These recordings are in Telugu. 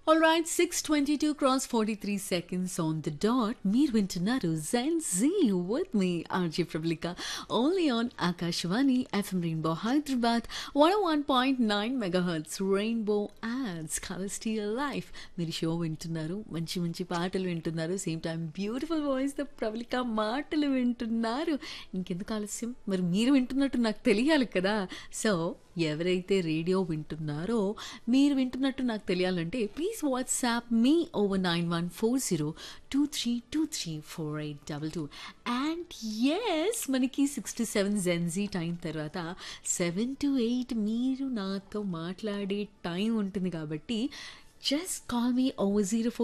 All right, 622 cross 43 seconds on the dot. మీరు వింటున్నారు gen Z with me, RJ Prablika, only on Akashvani FM Rainbow Hyderabad, 101.9 megahertz Rainbow ads, Colors to your life. మీరు షో వింటున్నారు మంచి మంచి పాటలు వింటున్నారు same time beautiful voice the Prabalika మాటలు వింటున్నారు ఇంకెందుకు ఆలస్యం మరి మీరు వింటున్నట్టు నాకు తెలియాలి కదా సో ఎవరైతే రేడియో వింటున్నారో మీరు వింటున్నట్టు నాకు తెలియాలంటే please WhatsApp me over nine one four zero two three two three four eight double two and yes మనకి సిక్స్టీ సెవెన్ జెన్జీ టైం తర్వాత సెవెన్ టు ఎయిట్ మీరు నాతో మాట్లాడే టైం ఉంటుంది కాబట్టి Just call me over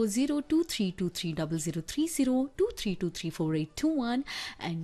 04023230030 and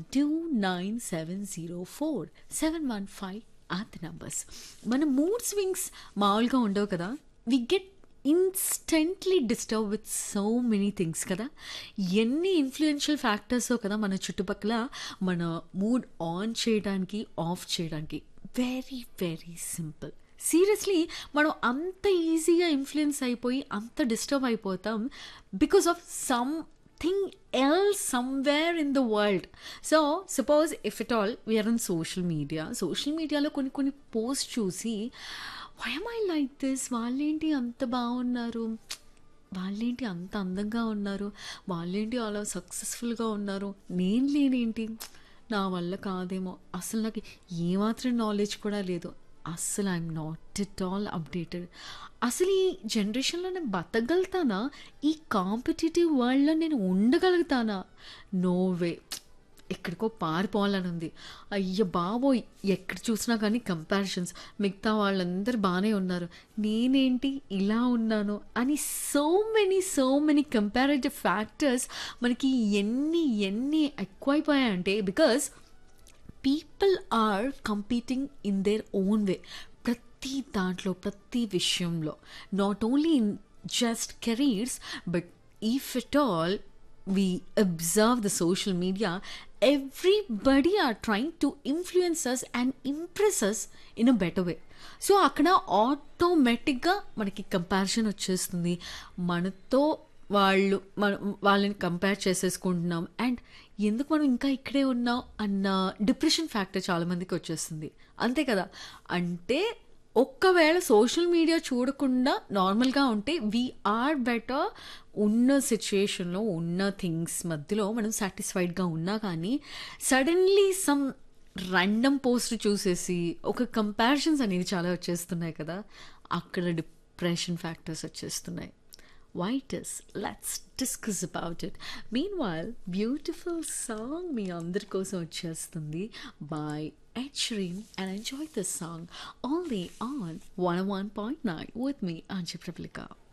29704 715 are the numbers. మన మూడ్ స్వింగ్స్ మామూలుగా ఉండవు కదా we get instantly disturb with so many things కదా ఎన్ని ఇన్ఫ్లుయెన్షియల్ ఫ్యాక్టర్స్ కదా మన చుట్టుపక్కల మన మూడ్ ఆన్ చేయడానికి ఆఫ్ చేయడానికి వెరీ వెరీ సింపుల్ సీరియస్లీ మనం అంత ఈజీగా ఇన్ఫ్లుయెన్స్ అయిపోయి అంత డిస్టర్బ్ అయిపోతాం because of something else somewhere in the world so suppose if it all we are on social media social మీడియాలో కొన్ని కొన్ని పోస్ట్ చూసి వైఎమ్ ఐ లైక్ దిస్ వాళ్ళేంటి అంత బాగున్నారు వాళ్ళేంటి అంత అందంగా ఉన్నారు వాళ్ళేంటి అలా సక్సెస్ఫుల్గా ఉన్నారు నేను లేనేంటి నా వల్ల కాదేమో అసలు నాకు ఏమాత్రం నాలెడ్జ్ కూడా లేదు అస్సలు I'm not at all updated అసలు ఈ జనరేషన్లో నేను బతకగలుగుతానా ఈ కాంపిటేటివ్ వరల్డ్లో నేను ఉండగలుగుతానా నో వే ఎక్కడికో పారిపోవాలని ఉంది అయ్య బాబోయ్ ఎక్కడ చూసినా కానీ కంపారిజన్స్ మిగతా వాళ్ళందరూ బాగానే ఉన్నారు నేనేంటి ఇలా ఉన్నాను అని so many so many comparative factors మనకి ఎన్ని ఎన్ని ఎక్కువైపోయాయంటే because people are competing in their own way ప్రతి దాంట్లో ప్రతి విషయంలో not only in just careers but if it all we observe the social media, everybody are trying to influence us and impress us in a better way. So అక్కడ ఆటోమేటిక్గా మనకి కంపారిజన్ వచ్చేస్తుంది మనతో వాళ్ళు మన వాళ్ళని కంపేర్ చేసేసుకుంటున్నాం అండ్ ఎందుకు మనం ఇంకా ఇక్కడే ఉన్నాం అన్న డిప్రెషన్ ఫ్యాక్టర్ చాలామందికి వచ్చేస్తుంది అంతే కదా అంటే ఒక్కవేళ సోషల్ మీడియా చూడకుండా నార్మల్గా ఉంటే వీఆర్ బెటర్ ఉన్న సిచ్యుయేషన్లో ఉన్న థింగ్స్ మధ్యలో మనం సాటిస్ఫైడ్గా ఉన్నా కానీ సడన్లీ సమ్ ర్యాండమ్ పోస్ట్ చూసేసి ఒక కంపారిజన్స్ అనేవి చాలా వచ్చేస్తున్నాయి కదా అక్కడ డిప్రెషన్ ఫ్యాక్టర్స్ వచ్చేస్తున్నాయి వైటస్ let's discuss about it meanwhile beautiful song మీ అందరి కోసం వచ్చేస్తుంది by Ed Sheeran and enjoy this song only on 101.9 with me, Anji Prablika.